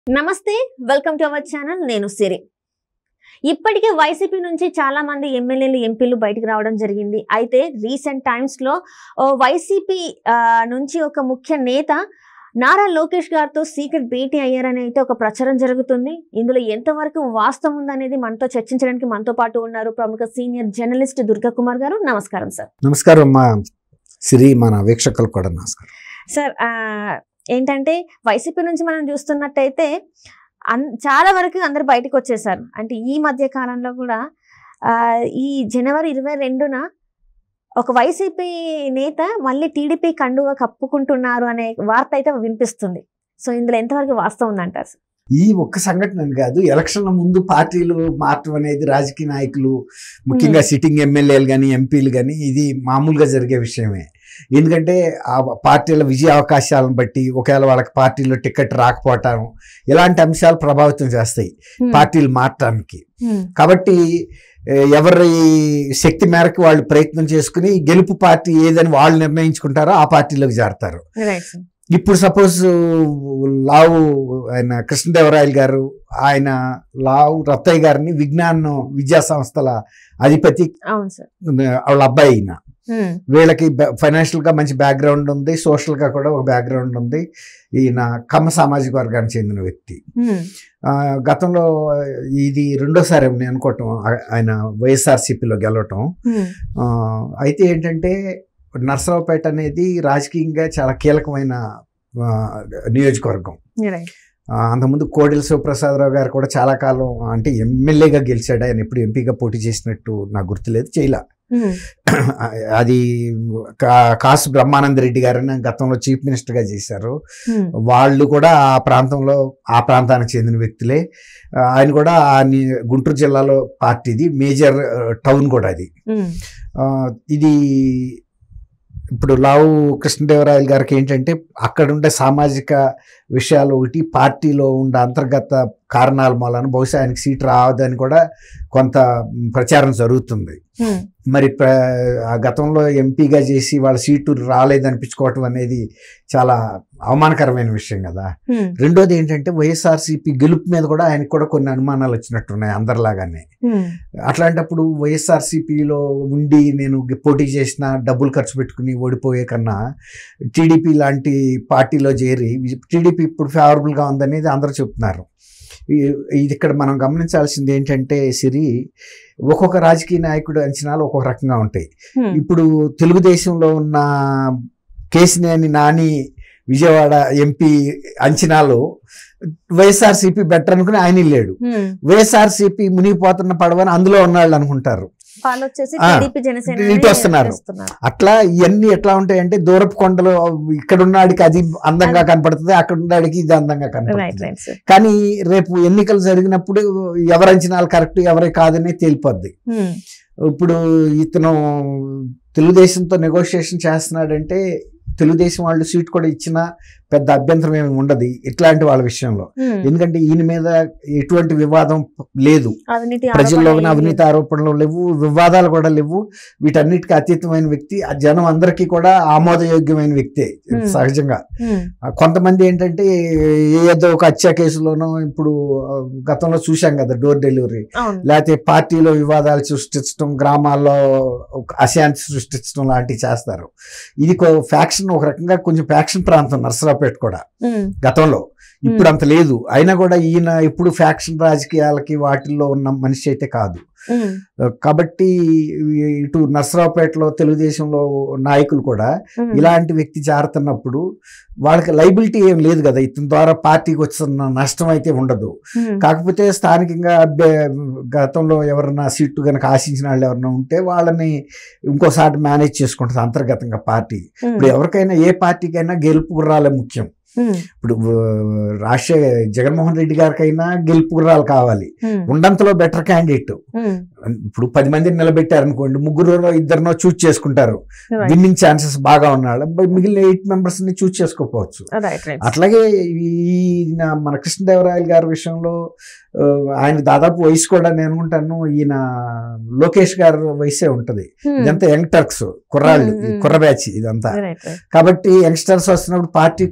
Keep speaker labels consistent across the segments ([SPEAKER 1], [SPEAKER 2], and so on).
[SPEAKER 1] నమస్తే welcome to our channel నేను సిరి ఇప్పటికే వైసీపీ నుంచి చాలా మంది ఎమ్మెల్యేలు ఎంపీలు బయటకు రావడం జరిగింది అయితే రీసెంట్ టైమ్స్ లో ఓ వైసీపీ ఆ, నుంచి ఒక ముఖ్య నేత నారా లోకేష్ గారితో సీక్రెట్ భేటీ అయ్యారని అయితే ఒక ప్రచారం జరుగుతుంది ఇందులో ఎంతవరకు వాస్తవం ఉందనేది మనతో చర్చించడానికి మనతో పాటు ఉన్నారు ప్రముఖ సీనియర్ జర్నలిస్ట్ దుర్గా కుమార్ గారు నమస్కారం సార్
[SPEAKER 2] నమస్కారం మా సిరి మన వీక్షకులకు కూడా నమస్కారం
[SPEAKER 1] సార్ ఆ, ఏంటంటే వైసీపీ నుంచి మనం చూస్తున్నట్టయితే అన్ చాలా వరకు అందరు బయటకు వచ్చేసారు అంటే ఈ మధ్య కాలంలో కూడా ఆ, ఈ జనవరి ఇరవై రెండున ఒక వైసీపీ నేత మళ్ళీ టీడీపీ కండువ కప్పుకుంటున్నారు అనే వార్త అయితే వినిపిస్తుంది సో ఇందులో ఎంతవరకు వాస్తవం ఉందంటారు సార్?
[SPEAKER 2] ఈ ఒక్క సంఘటన అని కాదు ఎలక్షన్ల ముందు పార్టీలు మార్చడం అనేది రాజకీయ నాయకులు ముఖ్యంగా సిట్టింగ్ ఎమ్మెల్యేలు కానీ ఎంపీలు కానీ ఇది మామూలుగా జరిగే విషయమే ఎందుకంటే ఆ పార్టీల విజయ అవకాశాలను బట్టి ఒకవేళ వాళ్ళకి పార్టీలో టికెట్ రాకపోవటం ఇలాంటి అంశాలు ప్రభావితం చేస్తాయి పార్టీలు మారటానికి
[SPEAKER 1] Hmm.
[SPEAKER 2] కాబట్టి ఏ, ఎవరి శక్తి మేరకు వాళ్ళు ప్రయత్నం చేసుకుని గెలుపు పార్టీ ఏదని వాళ్ళు నిర్ణయించుకుంటారో ఆ పార్టీలోకి చేరతారు
[SPEAKER 1] Right, sir.
[SPEAKER 2] ఇప్పుడు సపోజ్ లావు ఆయన కృష్ణదేవరాయలు గారు ఆయన లావు రత్తయ్య గారిని విజ్ఞాన విద్యా సంస్థల అధిపతి
[SPEAKER 1] అవును సార్
[SPEAKER 2] వాళ్ళ అబ్బాయి అయిన
[SPEAKER 1] Hmm.
[SPEAKER 2] వీళ్ళకి ఫైనాన్షియల్ గా మంచి బ్యాక్గ్రౌండ్ ఉంది సోషల్ గా కూడా ఒక బ్యాక్గ్రౌండ్ ఉంది ఈయన కమ్మ సామాజిక వర్గానికి చెందిన వ్యక్తి
[SPEAKER 1] Hmm.
[SPEAKER 2] ఆ, గతంలో ఇది రెండోసారి నేను అనుకోవటం ఆ- ఆయన వైఎస్ఆర్సీపీలో గెలవటం
[SPEAKER 1] Hmm.
[SPEAKER 2] ఆ, అయితే ఏంటంటే నర్సరావుపేట అనేది రాజకీయంగా చాలా కీలకమైన ఆ, నియోజకవర్గం
[SPEAKER 1] Right.
[SPEAKER 2] ఆ, అంతకుముందు కోడెల శివప్రసాదరావు గారు కూడా చాలా కాలం అంటే ఎమ్మెల్యేగా గెలిచాడు ఆయన ఎప్పుడు ఎంపీగా పోటీ చేసినట్టు నాకు గుర్తులేదు చేయలా
[SPEAKER 1] Hmm.
[SPEAKER 2] అది కా- కాసు బ్రహ్మానంద రెడ్డి గారని గతంలో చీఫ్ మినిస్టర్గా చేశారు
[SPEAKER 1] Hmm.
[SPEAKER 2] వాళ్ళు కూడా ఆ ప్రాంతంలో ఆ ప్రాంతానికి చెందిన వ్యక్తులే ఆ, ఆయన కూడా ఆ ని- గుంటూరు జిల్లాలో పార్టీది మేజర్ ఆ, టౌన్ కూడా అది
[SPEAKER 1] Hmm.
[SPEAKER 2] ఆ, ఇది ఇప్పుడు లావు కృష్ణదేవరాయలు గారికి ఏంటంటే అక్కడ ఉండే సామాజిక విషయాలు ఒకటి పార్టీలో ఉండే అంతర్గత కారణాల మూలన బహుశా ఆయనకి సీట్ రావద్దని కూడా కొంత ప్రచారం జరుగుతుంది
[SPEAKER 1] Hmm.
[SPEAKER 2] మరి ప్ర ఆ గతంలో ఎంపీగా చేసి వాళ్ళ సీటు రాలేదనిపించుకోవటం అనేది చాలా అవమానకరమైన విషయం కదా
[SPEAKER 1] Hmm.
[SPEAKER 2] రెండోది ఏంటంటే వైఎస్ఆర్సీపీ గెలుపు మీద కూడా ఆయనకు కూడా కొన్ని అనుమానాలు వచ్చినట్టున్నాయి అందరిలాగానే
[SPEAKER 1] Hmm.
[SPEAKER 2] అట్లాంటప్పుడు వైఎస్ఆర్సీపీలో ఉండి నేను పోటీ చేసిన డబ్బులు ఖర్చు పెట్టుకుని ఓడిపోయే కన్నా టీడీపీ లాంటి పార్టీలో చేరి టీడీపీ ఇప్పుడు ఫేవరబుల్గా ఉందనేది అందరూ చెప్తున్నారు ఈ- ఇది ఇక్కడ మనం గమనించాల్సింది ఏంటంటే సిరి ఒక్కొక్క రాజకీయ నాయకుడు అంచనాలు ఒక్కొక్క రకంగా ఉంటాయి
[SPEAKER 1] Hmm.
[SPEAKER 2] ఇప్పుడు తెలుగుదేశంలో ఉన్న కేసినేని నాని విజయవాడ ఎంపీ అంచనాలు వైఎస్ఆర్సీపీ బెటర్ అనుకుని ఆయన వెళ్ళాడు
[SPEAKER 1] Hmm.
[SPEAKER 2] వైఎస్ఆర్సీపీ మునిగిపోతున్న పడవని అందులో ఉన్నాళ్ళు అనుకుంటారు
[SPEAKER 1] వాళ్ళు వచ్చేసి
[SPEAKER 2] ఆ,
[SPEAKER 1] టీడీపీ జనసేన
[SPEAKER 2] ఇటు వస్తున్నారు. అట్లా ఇవన్నీ ఎట్లా ఉంటాయంటే దూరపు కొండలు ఇక్కడ ఉన్నాడికి అది అందంగా కనపడుతుంది అక్కడ ఉన్నాడికి ఇది అందంగా
[SPEAKER 1] రైట్
[SPEAKER 2] కనపడుతుంది
[SPEAKER 1] రైట్ సార్
[SPEAKER 2] కానీ రేపు ఎన్నికలు జరిగినప్పుడు ఎవరి అంచనాలు కరెక్ట్ ఎవరి కాదనే తేలిపోద్ది ఇప్పుడు ఇతను తెలుగుదేశంతో నెగోషియేషన్ చేస్తున్నాడంటే తెలుగుదేశం వాళ్ళు సీట్ కూడా ఇచ్చినా పెద్ద అభ్యంతరం ఏమి ఉండదు ఇట్లాంటి వాళ్ళ విషయంలో ఎందుకంటే ఈయన మీద ఎటువంటి వివాదం లేదు
[SPEAKER 1] అవినీతి
[SPEAKER 2] ప్రజల్లో
[SPEAKER 1] ఆరోపణ ఏమీ
[SPEAKER 2] అవినీతి ఆరోపణలు లేవు వివాదాలు కూడా లేవు వీటన్నిటికీ అతీతమైన వ్యక్తి ఆ జనం అందరికీ కూడా ఆమోదయోగ్యమైన వ్యక్తే
[SPEAKER 1] Hmm.
[SPEAKER 2] సహజంగా
[SPEAKER 1] ఉమ్,
[SPEAKER 2] ఆ కొంతమంది ఏంటంటే ఏదో ఒక హత్య కేసులోనో ఇప్పుడు ఆ, గతంలో చూశాం కదా డోర్ డెలివరీ
[SPEAKER 1] అవును
[SPEAKER 2] లేకపోతే పార్టీలో వివాదాలు సృష్టించడం గ్రామాల్లో ఒక అశాంతి సృష్టించడం లాంటివి చేస్తారు ఇది ఫ్యాక్షన్ ఒక రకంగా కొంచెం ఫ్యాక్షన్ ప్రాంతం నర్సరావుపేట కూడా
[SPEAKER 1] ఉమ్,
[SPEAKER 2] గతంలో ఇప్పుడు అంత లేదు అయినా కూడా ఈయన ఇప్పుడు ఫ్యాక్షన్ రాజకీయాలకి వాటిల్లో ఉన్న మనిషి అయితే కాదు
[SPEAKER 1] ఉమ్,
[SPEAKER 2] కాబట్టి ఇటు నర్సరావుపేటలో తెలుగుదేశంలో నాయకులు కూడా
[SPEAKER 1] ఉమ్,
[SPEAKER 2] ఇలాంటి వ్యక్తి జారుతున్నప్పుడు వాళ్ళకి లైబిలిటీ ఏం లేదు కదా ఇతని ద్వారా పార్టీకి వచ్చిన నష్టం అయితే ఉండదు
[SPEAKER 1] ఉమ్,
[SPEAKER 2] కాకపోతే స్థానికంగా అబ్బే- గతంలో ఎవరన్నా సీటు కనుక ఆశించిన వాళ్ళు ఎవరన్నా ఉంటే వాళ్ళని ఇంకోసారి మేనేజ్ చేసుకుంటుంది అంతర్గతంగా పార్టీ
[SPEAKER 1] ఉమ్,
[SPEAKER 2] ఇప్పుడు ఎవరికైనా ఏ పార్టీకైనా గెలుపు గుర్రాలే ముఖ్యం
[SPEAKER 1] ఉమ్,
[SPEAKER 2] ఇప్పుడు ఆ, రాజశేఖర్ జగన్మోహన్ రెడ్డి గారికైనా గెలుపు గుర్రాలు కావాలి
[SPEAKER 1] ఉమ్,
[SPEAKER 2] ఉండంతలో బెటర్ క్యాండిడేట్
[SPEAKER 1] ఉమ్,
[SPEAKER 2] ఇప్పుడు పది మందిని నిలబెట్టారు అనుకోండి ముగ్గురు ఇద్దరినో చూస్ చేసుకుంటారు
[SPEAKER 1] Right.
[SPEAKER 2] విన్నింగ్ ఛాన్సెస్ బాగా ఉన్నాడు బట్ మిగిలిన ఎయిట్ మెంబర్స్ ని చూస్ చేసుకోకపోవచ్చు
[SPEAKER 1] రైట్ రైట్
[SPEAKER 2] అట్లాగే ఈ నా- మన కృష్ణదేవరాయలు గారి విషయంలో ఆ, ఆయన దాదాపు వయసు కూడా నేను అనుకుంటాను ఈయన లోకేష్ గారి వయసే ఉంటది
[SPEAKER 1] ఉమ్,
[SPEAKER 2] ఇదంతా యంగ్ టర్క్స్ కుర్రాళ్ళు
[SPEAKER 1] Hmm,
[SPEAKER 2] ఈ
[SPEAKER 1] hmm.
[SPEAKER 2] కుర్ర బ్యాచ్ ఇదంతా
[SPEAKER 1] రైట్ రైట్
[SPEAKER 2] కాబట్టి యంగ్స్టర్స్ వస్తున్నప్పుడు పార్టీకి కూడా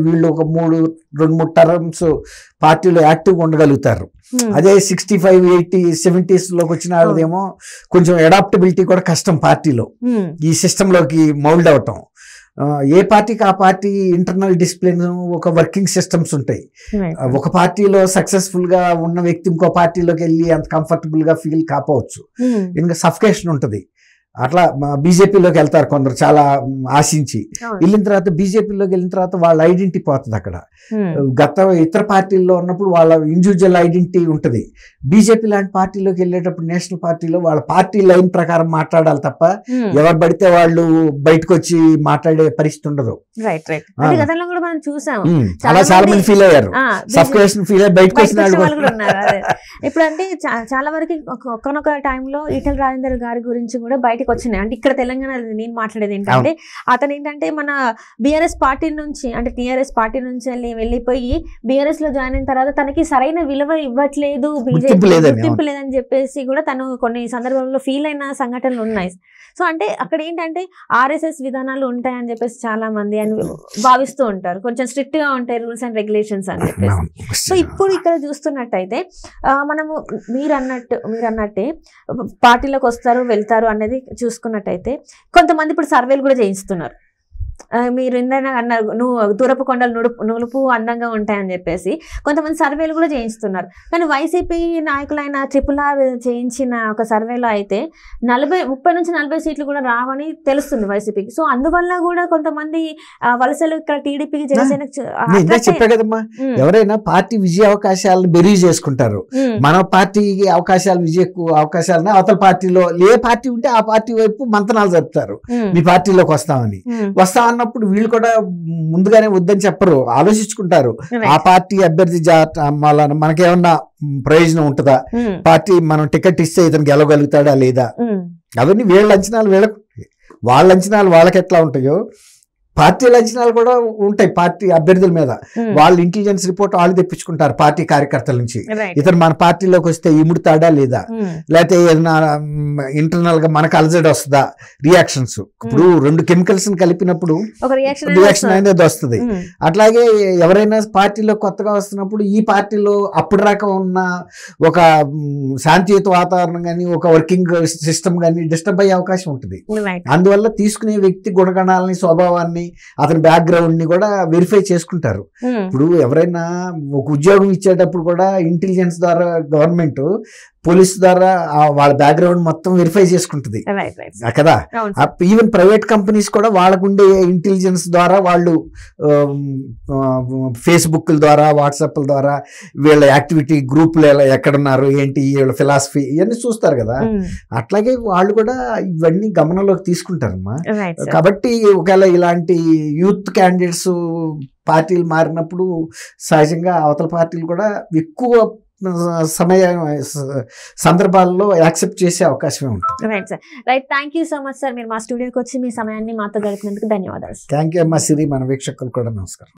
[SPEAKER 2] వీళ్ళు ఒక మూడు రెండు మూడు టర్మ్స్ పార్టీలో యాక్టివ్గా ఉండగలుగుతారు
[SPEAKER 1] ఉమ్,
[SPEAKER 2] అదే సిక్స్టీ ఫైవ్ ఎయిటీ సెవెంటీస్ లోకి వచ్చిన వాళ్ళదేమో కొంచెం అడాప్టబిలిటీ కూడా కష్టం పార్టీలో
[SPEAKER 1] ఉమ్,
[SPEAKER 2] ఈ సిస్టంలోకి మౌల్డ్ అవటం ఆ, ఏ పార్టీకి ఆ పార్టీ ఇంటర్నల్ డిసిప్లిన్ ఒక వర్కింగ్ సిస్టమ్స్ ఉంటాయి
[SPEAKER 1] right.
[SPEAKER 2] ఆ, ఒక పార్టీలో సక్సెస్ఫుల్ గా ఉన్న వ్యక్తి ఇంకో పార్టీలోకి వెళ్ళి అంత కంఫర్టబుల్ గా ఫీల్ కాపోవచ్చు
[SPEAKER 1] ఉమ్,
[SPEAKER 2] ఇంకా సఫికేషన్ ఉంటుంది అట్లా బీజేపీలోకి వెళ్తారు కొందరు చాలా మ్, ఆశించి
[SPEAKER 1] అవును.
[SPEAKER 2] వెళ్ళిన తర్వాత బీజేపీలోకి వెళ్ళిన తర్వాత వాళ్ళ ఐడెంటిటీ పోతుంది అక్కడ
[SPEAKER 1] ఉమ్,
[SPEAKER 2] గత ఇతర పార్టీల్లో ఉన్నప్పుడు వాళ్ళ ఇండివిజువల్ ఐడెంటిటీ ఉంటుంది బీజేపీ లాంటి పార్టీలోకి వెళ్ళేటప్పుడు నేషనల్ పార్టీలో వాళ్ళ పార్టీ లైన్ ప్రకారం మాట్లాడాలి తప్ప
[SPEAKER 1] ఉమ్,
[SPEAKER 2] ఎవరు పడితే వాళ్ళు బయటకు వచ్చి మాట్లాడే పరిస్థితి ఉండదు
[SPEAKER 1] రైట్ రైట్
[SPEAKER 2] ఆ.
[SPEAKER 1] అది గతంలో కూడా మనం చూసాం
[SPEAKER 2] ఉమ్,
[SPEAKER 1] చాలా
[SPEAKER 2] అలా చాలా
[SPEAKER 1] మంది-
[SPEAKER 2] మంది ఫీల్ అయ్యారు
[SPEAKER 1] ఆ,
[SPEAKER 2] సఫికేషన్ ఫీల్ అయ్యి బయటకు వచ్చిన
[SPEAKER 1] బయటకు
[SPEAKER 2] వాళ్ళు
[SPEAKER 1] వచ్చిన వాళ్ళు కూడా
[SPEAKER 2] కూడా
[SPEAKER 1] ఉన్నారు అదే. ఇప్పుడు అంటే చా- చాలా వరకు ఒక- ఒక్కనొక టైంలో ఈటల రాజేందర్ గారి గురించి కూడా బయటకు వచ్చినాయి అంటే ఇక్కడ తెలంగాణ నేను మాట్లాడేది ఏంటంటే అతను ఏంటంటే మన బీఆర్ఎస్ పార్టీ నుంచి అంటే టీఆర్ఎస్ పార్టీ నుంచి వెళ్ళి వెళ్ళిపోయి బీఆర్ఎస్ లో జాయిన్ అయిన తర్వాత తనకి సరైన విలువ ఇవ్వట్లేదు
[SPEAKER 2] గుర్తింపు
[SPEAKER 1] బీజేపీ
[SPEAKER 2] లేదని,
[SPEAKER 1] గుర్తింపు లేదని చెప్పేసి కూడా తను కొన్ని సందర్భంలో ఫీల్ అయిన సంఘటనలు ఉన్నాయి సో అంటే అక్కడ ఏంటంటే ఆర్ఎస్ఎస్ విధానాలు ఉంటాయని చెప్పేసి చాలా మంది అని భావిస్తూ ఉంటారు కొంచెం స్ట్రిక్ట్ గా ఉంటాయి రూల్స్ అండ్ రెగ్యులేషన్స్ అని చెప్పేసి సో ఇప్పుడు ఇక్కడ చూస్తున్నట్టయితే ఆ, మనము మీరు అన్నట్టు మీరు అన్నట్టే పార్టీలోకి వస్తారు వెళ్తారు అనేది చూసుకున్నట్టయితే కొంతమంది ఇప్పుడు సర్వేలు కూడా చేయిస్తున్నారు ఆ, మీరు ఇందైనా అన్నారు నువ్వు దూరపు కొండలు నుడుపు నులుపు అందంగా ఉంటాయని చెప్పేసి కొంతమంది సర్వేలు కూడా చేయిస్తున్నారు కానీ వైసీపీ నాయకులైన ట్రిపుల్ ఆర్ చేయించిన ఒక సర్వేలో అయితే నలభై ముప్పై నుంచి నలభై సీట్లు కూడా రావని తెలుస్తుంది వైసీపీకి సో అందువల్ల కూడా కొంతమంది ఆ, వలసలు ఇక్కడ టీడీపీకి జనసేన
[SPEAKER 2] నేను ఇందాక చెప్పా కదమ్మా ఎవరైనా పార్టీ విజయ అవకాశాలను బెరీజ్ చేసుకుంటారు మన పార్టీకి అవకాశాలు విజయ అవకాశాలను అవతల పార్టీలో ఏ పార్టీ ఉంటే ఆ పార్టీ వైపు మంతనాలు జరుపుతారు మీ పార్టీలోకి వస్తామని వస్తా అన్నప్పుడు వీళ్ళు కూడా ముందుగానే వద్దని చెప్పరు ఆలోచించుకుంటారు ఆ పార్టీ అభ్యర్థి జా- వలన మనకేమన్నా మ్, ప్రయోజనం ఉంటుందా పార్టీ మనం టికెట్ ఇస్తే ఇతను గెలవగలుగుతాడా లేదా అవన్నీ వీళ్ళ అంచనాలు వీళ్ళకు వాళ్ళ అంచనాలు వాళ్ళకి ఎట్లా ఉంటాయో పార్టీల అంచనాలు కూడా ఉంటాయి పార్టీ అభ్యర్థుల మీద వాళ్ళ ఇంటెలిజెన్స్ రిపోర్ట్ వాళ్ళు తెప్పించుకుంటారు పార్టీ కార్యకర్తల నుంచి ఇతను మన పార్టీలోకి వస్తే ఇముడుతాడా లేదా లేకపోతే ఏదైనా ఇంటర్నల్ గా మనకు అలజడి వస్తుందా రియాక్షన్స్ ఇప్పుడు రెండు కెమికల్స్ కలిపినప్పుడు
[SPEAKER 1] ఒక రియాక్షన్
[SPEAKER 2] రియాక్షన్ అనేది వస్తుంది అట్లాగే ఎవరైనా పార్టీలో కొత్తగా వస్తున్నప్పుడు ఈ పార్టీలో అప్పుడు దాకా ఉన్న ఒక మ్, శాంతియుత వాతావరణం కానీ ఒక వర్కింగ్ సిస్టమ్ కానీ డిస్టర్బ్ అయ్యే అవకాశం ఉంటుంది అందువల్ల తీసుకునే వ్యక్తి గుణగణాలని స్వభావాన్ని అతని బ్యాక్గ్రౌండ్ ని కూడా వెరిఫై చేసుకుంటారు ఇప్పుడు ఎవరైనా ఒక ఉద్యోగం ఇచ్చేటప్పుడు కూడా ఇంటెలిజెన్స్ ద్వారా గవర్నమెంట్ పోలీస్ ద్వారా ఆ వాళ్ళ బ్యాక్గ్రౌండ్ మొత్తం వెరిఫై చేసుకుంటుంది
[SPEAKER 1] రైట్ రైట్
[SPEAKER 2] ఆ కదా
[SPEAKER 1] అవును
[SPEAKER 2] ఈవెన్ ప్రైవేట్ కంపెనీస్ కూడా వాళ్ళకుండే ఇంటెలిజెన్స్ ద్వారా వాళ్ళు ఫేస్బుక్ ద్వారా వాట్సాప్ ద్వారా వీళ్ళ యాక్టివిటీ గ్రూపులు ఎలా ఎక్కడున్నారు ఏంటి వీళ్ళ ఫిలాసఫీ ఇవన్నీ చూస్తారు కదా అట్లాగే వాళ్ళు కూడా ఇవన్నీ గమనంలోకి తీసుకుంటారమ్మా
[SPEAKER 1] రైట్
[SPEAKER 2] కాబట్టి ఒకవేళ ఇలాంటి యూత్ క్యాండిడేట్స్ పార్టీలు మారినప్పుడు సహజంగా అవతల పార్టీలు కూడా ఎక్కువ సమయ సందర్భాల్లో యాక్సెప్ట్ చేసే అవకాశమే ఉంటుంది
[SPEAKER 1] right sir right thank you so much sir మీరు మా స్టూడియోకి వచ్చి మీ సమయాన్ని మాతో గడిపినందుకు ధన్యవాదాలు
[SPEAKER 2] థ్యాంక్ యూ అమ్మా సిరి మన వీక్షకులు కూడా నమస్కారం